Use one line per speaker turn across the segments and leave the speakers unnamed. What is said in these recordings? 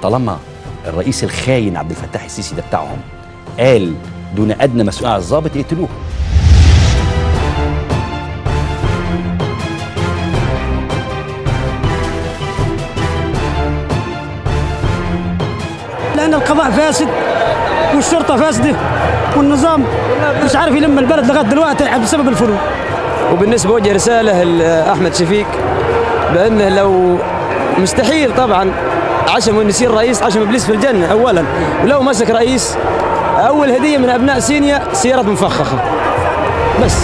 طالما الرئيس الخاين عبد الفتاح السيسي ده بتاعهم قال دون ادنى مسؤوليه على الضابط يقتلوه
لان القضاء فاسد والشرطه فاسده والنظام مش عارف يلم البلد لغايه دلوقتي بسبب الفلوس
وبالنسبه وجه رساله لاحمد شفيق بانه لو مستحيل طبعا عشم انه يصير رئيس عشم ابليس في الجنه اولا ولو مسك رئيس اول هديه من ابناء سينيا سياره مفخخه بس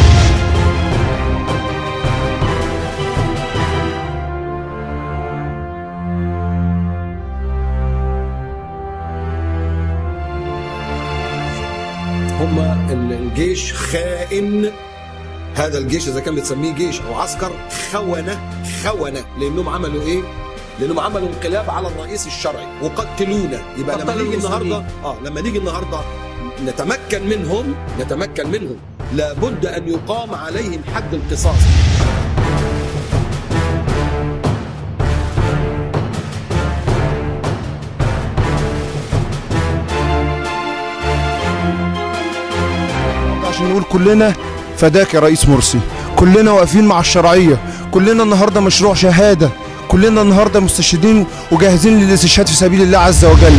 هم الجيش خائن هذا الجيش اذا كان بتسميه جيش او عسكر خونه خونه لانهم عملوا ايه؟ لانهم عملوا انقلاب على الرئيس الشرعي وقتلونا يبقى لما نيجي النهارده اه لما نيجي النهارده نتمكن منهم نتمكن منهم لابد ان يقام عليهم حد القصاص
عشان نقول كلنا فداك يا رئيس مرسي كلنا واقفين مع الشرعية كلنا النهاردة مشروع شهادة كلنا النهاردة مستشهدين وجاهزين للاستشهاد في سبيل الله عز وجل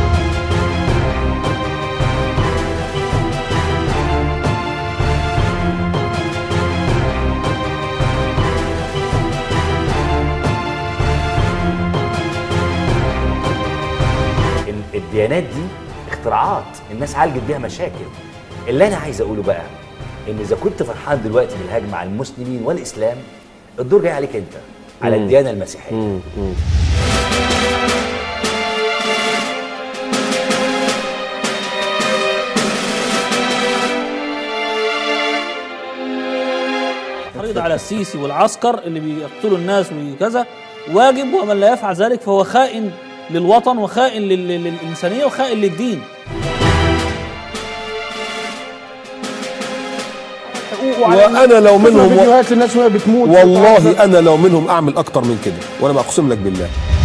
ال- الديانات دي اختراعات الناس عالجت بيها مشاكل اللي انا عايز اقوله بقى ان اذا كنت فرحان دلوقتي بالهجمه على المسلمين والاسلام الدور جاي عليك انت على الديانه المسيحيه
تحريض على السيسي والعسكر اللي بيقتلوا الناس وكذا واجب ومن لا يفعل ذلك فهو خائن للوطن وخائن لل- لل- للإنسانية وخائن للدين
وانا لو منهم
فيديوهات للناس وهي بتموت
والله انا لو منهم اعمل اكتر من كده وانا بقسم لك بالله